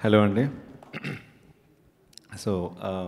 hello అండి so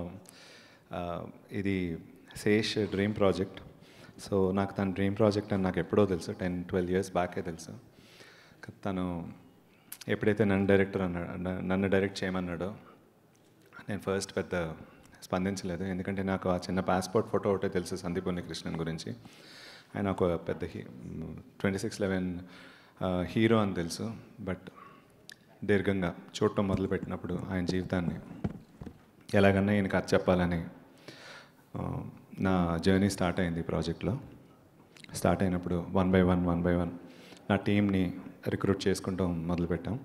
ఇది Sesh dream project so నాకు తన డ్రీమ్ ప్రాజెక్ట్ అని నాకు ఎప్పుడో తెలుసు టెన్ ట్వెల్వ్ ఇయర్స్ బ్యాకే తెలుసు తను ఎప్పుడైతే నన్ను డైరెక్టర్ అన్నాడు న- నన్ను డైరెక్ట్ చేయమన్నాడో నేను ఫస్ట్ పెద్ద స్పందించలేదు ఎందుకంటే నాకు ఆ చిన్న పాస్పోర్ట్ ఫోటో ఒకటే తెలుసు సందీప్ కృష్ణన్ గురించి ఆయన ఒక పెద్ద he twenty six eleven hero అని తెలుసు బట్ దీర్ఘంగా చూడటం మొదలుపెట్టినప్పుడు ఆయన జీవితాన్ని ఎలాగన్నా ఈయన కథ చెప్పాలని ఆ, నా జర్నీ స్టార్ట్ అయింది ఈ ప్రాజెక్ట్లో స్టార్ట్ అయినప్పుడు one by one one by one నా టీంని రిక్రూట్ చేసుకుంటాం మొదలుపెట్టాం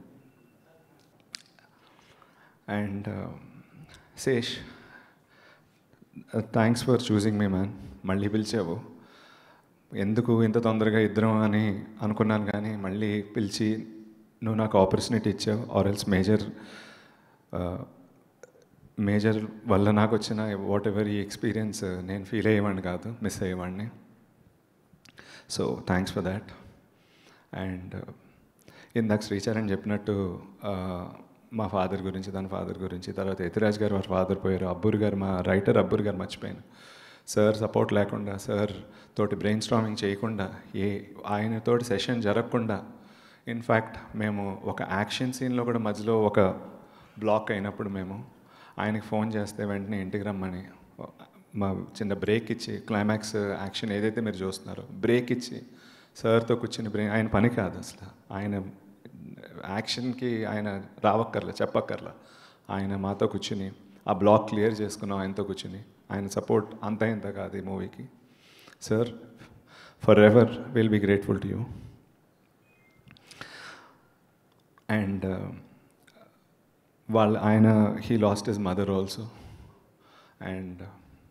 and Sesh thanks for choosing me man మళ్ళీ పిలిచావు ఎందుకు ఇంత తొందరగా ఇద్దరం అని అనుకున్నాను కానీ మళ్ళీ పిలిచి నువ్వు నాకు ఆపర్చునిటీ ఇచ్చావు ఆర్ ఎల్స్ మేజర్ మేజర్ వల్ల నాకు వచ్చిన వాట్ ఎవర్ ఈ ఎక్స్పీరియన్స్ నేను ఫీల్ అయ్యేవాడిని కాదు మిస్ అయ్యేవాడిని so thanks for that and ఇందాక శ్రీచరణ్ చెప్పినట్టు ఆ, మా ఫాదర్ గురించి తన ఫాదర్ గురించి తర్వాత యతిరాజ్ గారు వారి ఫాదర్ పోయారు అబ్బూర్ గారు మా రైటర్ అబ్బూర్ గారు మర్చిపోయాను సార్ సపోర్ట్ లేకుండా సార్ తోటి బ్రెయిన్ స్ట్రామింగ్ చేయకుండా ఏ ఆయనతోటి సెషన్ జరగకుండా ఇన్ఫ్యాక్ట్ మేము ఒక యాక్షన్ సీన్లో కూడా మధ్యలో ఒక బ్లాక్ అయినప్పుడు మేము ఆయనకి ఫోన్ చేస్తే వెంటనే ఇంటికి రమ్మని మా చిన్న బ్రేక్ ఇచ్చి క్లైమాక్స్ యాక్షన్ ఏదైతే మీరు చూస్తున్నారో బ్రేక్ ఇచ్చి సార్తో కూర్చుని బ్రేక్ ఆయన పని కాదు అసలు ఆయన యాక్షన్కి ఆయన రావక్కర్లా చెప్పక్కర్లా ఆయన మాతో కూర్చుని ఆ బ్లాక్ క్లియర్ చేసుకున్నాం ఆయనతో కూర్చుని ఆయన సపోర్ట్ అంత ఇంత కాదు ఈ మూవీకి sir forever will be grateful to you and వాళ్ళ ఆయన he lost his mother also and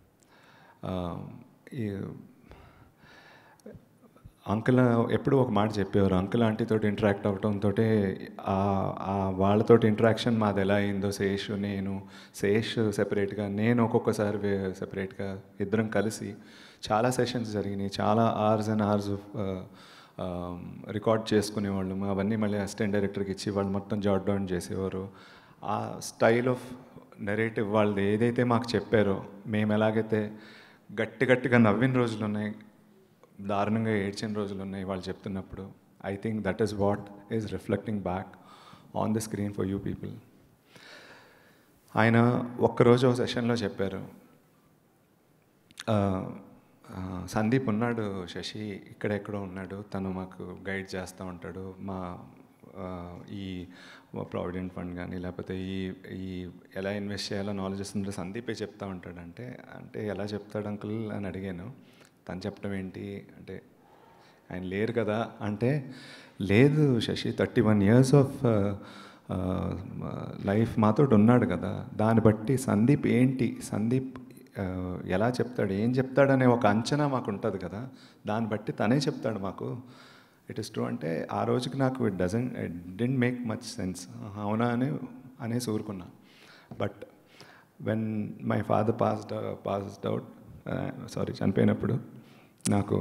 uncle ఎప్పుడు ఒక మాట చెప్పేవారు అంకుల్ ఆంటీతో ఇంటరాక్ట్ అవడంతో వాళ్ళతో ఇంటరాక్షన్ మాది ఎలా అయిందో శేష్ నేను శేష్ సెపరేట్గా నేను ఒక్కొక్కసారి సెపరేట్గా ఇద్దరం కలిసి చాలా సెషన్స్ జరిగినాయి చాలా అవర్స్ అండ్ అవర్స్ రికార్డ్ చేసుకునేవాళ్ళం అవన్నీ మళ్ళీ అసిస్టెంట్ డైరెక్టర్కి ఇచ్చి వాళ్ళు మొత్తం జాట్ డౌన్ చేసేవారు ఆ స్టైల్ ఆఫ్ నెరేటివ్ వాళ్ళది ఏదైతే మాకు చెప్పారో మేము ఎలాగైతే గట్టి గట్టిగా నవ్విన రోజులు ఉన్నాయి దారుణంగా ఏడ్చిన రోజులు ఉన్నాయి వాళ్ళు చెప్తున్నప్పుడు I think that is what is reflecting back on the screen for you people ఆయన ఒక్కరోజు ఒక సెషన్లో చెప్పారు ఆ, ఆ, సందీప్ ఉన్నాడు శశి ఇక్కడెక్కడో ఉన్నాడు తను మాకు గైడ్ చేస్తూ ఉంటాడు మా ఆ, ఈ ప్రావిడెంట్ ఫండ్ కానీ లేకపోతే ఈ ఈ ఎలా ఇన్వెస్ట్ చేయాలో నాలెడ్జ్ వస్తుందో సందీపే చెప్తా ఉంటాడు అంటే అంటే ఎలా చెప్తాడు అంకుల్ అని అడిగాను తను చెప్పడం ఏంటి అంటే ఆయన లేరు కదా అంటే లేదు Sashi thirty one years of life మాతో ఉన్నాడు కదా దాన్ని బట్టి సందీప్ ఏంటి సందీప్ ఆ, ఎలా చెప్తాడు ఏం చెప్తాడనే ఒక అంచనా మాకు ఉంటుంది కదా దాన్ని బట్టి తనే చెప్తాడు మాకు ఇట్ ఇస్ ట్రూ అంటే ఆ రోజుకి నాకు it doesn't it didn't make much sense అవునా అని అనేసి ఊరుకున్నా but when my father passed passed out sorry చనిపోయినప్పుడు నాకు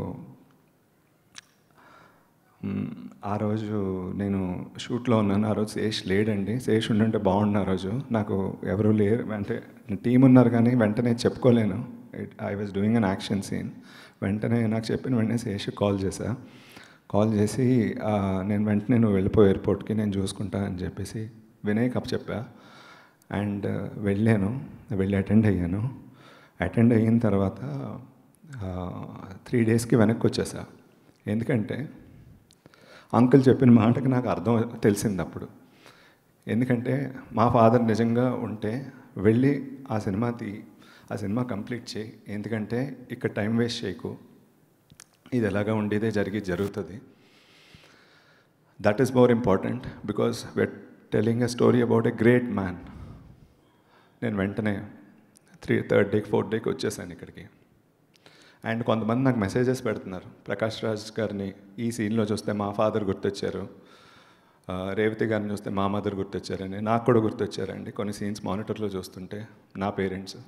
మ్, ఆ రోజు నేను షూట్లో ఉన్నాను ఆ రోజు శేష్ లేడండి శేష్ ఉండుంటే బాగుండు ఆ రోజు నాకు ఎవరు లేరు అంటే టీం ఉన్నారు కానీ వెంటనే చెప్పుకోలేను I was doing an action scene వెంటనే నాకు చెప్పిన వెంటనే శేష్ కాల్ చేశా కాల్ చేసి ఆ, నేను వెంటనే నువ్వు వెళ్ళిపో ఎయిర్పోర్ట్కి నేను చూసుకుంటా అని చెప్పేసి వినయ్ కప్ చెప్పా అండ్ వెళ్ళాను వెళ్ళి అటెండ్ అయ్యాను అటెండ్ అయిన తర్వాత త్రీ డేస్కి వెనక్కి వచ్చేసా ఎందుకంటే అంకుల్ చెప్పిన మాటకి నాకు అర్థం తెలిసింది అప్పుడు ఎందుకంటే మా ఫాదర్ నిజంగా ఉంటే వెళ్ళి ఆ సినిమా తీ ఆ సినిమా కంప్లీట్ చేయి ఎందుకంటే ఇక్కడ టైం వేస్ట్ చేయకు ఇది ఎలాగా ఉండేదే జరిగి జరుగుతుంది that is more important because we're telling a story about a great man నేను వెంటనే త్రీ థర్డ్ డేకి ఫోర్త్ డేకి వచ్చేసాను ఇక్కడికి అండ్ కొంతమంది నాకు మెసేజెస్ పెడుతున్నారు ప్రకాష్ రాజ్ గారిని ఈ సీన్లో చూస్తే మా ఫాదర్ గుర్తొచ్చారు ఆ, రేవతి గారిని చూస్తే మా మదర్ గుర్తొచ్చారని నాకు కూడా గుర్తొచ్చారండి కొన్ని సీన్స్ మానిటర్లో చూస్తుంటే నా పేరెంట్స్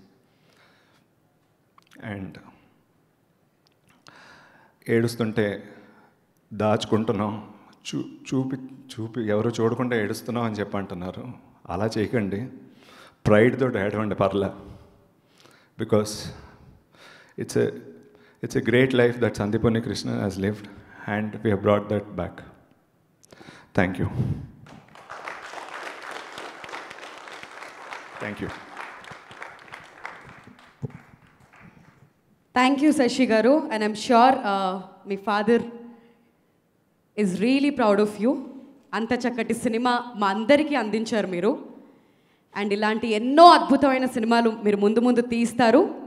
అండ్ ఏడుస్తుంటే దాచుకుంటున్నాం చూ చూపి చూపి ఎవరు చూడకుండా ఏడుస్తున్నాం అని చెప్పి అంటున్నారు అలా చేయకండి ప్రైడ్తో ఏడవండి పర్లా because it's a it's a great life that Sandeepani Krishna has lived and we have brought that back thank you thank you thank you Sashi గారు అండ్ ఐమ్ షూర్ మీ father is really proud of you అంత చక్కటి cinema మా అందరికీ అందించారు మీరు and ఇలాంటి ఎన్నో అద్భుతమైన సినిమాలు మీరు ముందు ముందు తీస్తారు